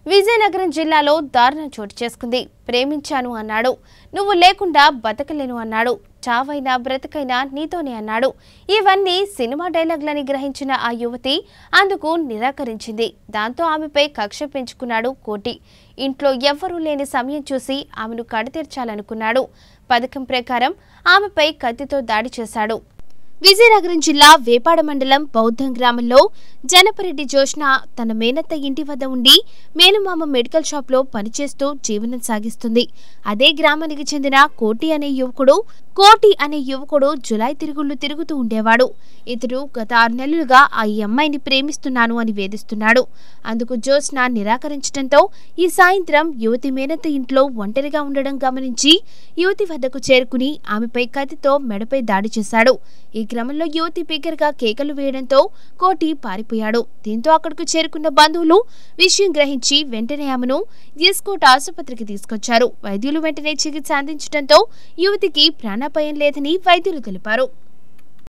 విజయనగరం జిల్లాలో దారుణం చోటు చేసుకుంది ప్రేమించాను అన్నాడు నువ్వు లేకుండా బతకలేను అన్నాడు చావైనా బ్రతకైనా నీతోనే అన్నాడు ఇవన్నీ సినిమా డైలాగ్లని గ్రహించిన ఆ యువతి అందుకు నిరాకరించింది దాంతో ఆమెపై కక్ష పెంచుకున్నాడు కోటి ఇంట్లో ఎవ్వరూ లేని సమయం చూసి ఆమెను కడతీర్చాలనుకున్నాడు పథకం ప్రకారం ఆమెపై కత్తితో దాడి చేశాడు విజయనగరం జిల్లా వేపాడ మండలం బౌద్ధం గ్రామంలో జనపరెడ్డి జోష్న తన మేనత్త ఇంటి వద్ద ఉండి మేనమామ మెడికల్ షాప్లో పనిచేస్తూ జీవనం సాగిస్తుంది అదే గ్రామానికి చెందిన కోటి అనే యువకుడు కోటి అనే యువకుడు జులాయి తిరుగుళ్ళు తిరుగుతూ ఉండేవాడు ఇతడు గత ఆరు నెలలుగా ఆ ఈ అమ్మాయిని ప్రేమిస్తున్నాను అని వేధిస్తున్నాడు అందుకు జోస్న నిరాకరించడంతో ఈ సాయంత్రం యువతి మేనత్త ఇంట్లో ఒంటరిగా ఉండడం గమనించి యువతి వద్దకు చేరుకుని ఆమెపై కత్తితో మెడపై దాడి చేశాడు ఈ క్రమంలో యువతి బిగ్గరగా కేకలు వేయడంతో కోటి పారిపోయాడు దీంతో అక్కడకు చేరుకున్న బంధువులు విషయం గ్రహించి వెంటనే ఆమెను ఎస్కోట్ ఆసుపత్రికి తీసుకొచ్చారు వైద్యులు వెంటనే చికిత్స అందించడంతో యువతికి ప్రాణాపాయం లేదని వైద్యులు తెలిపారు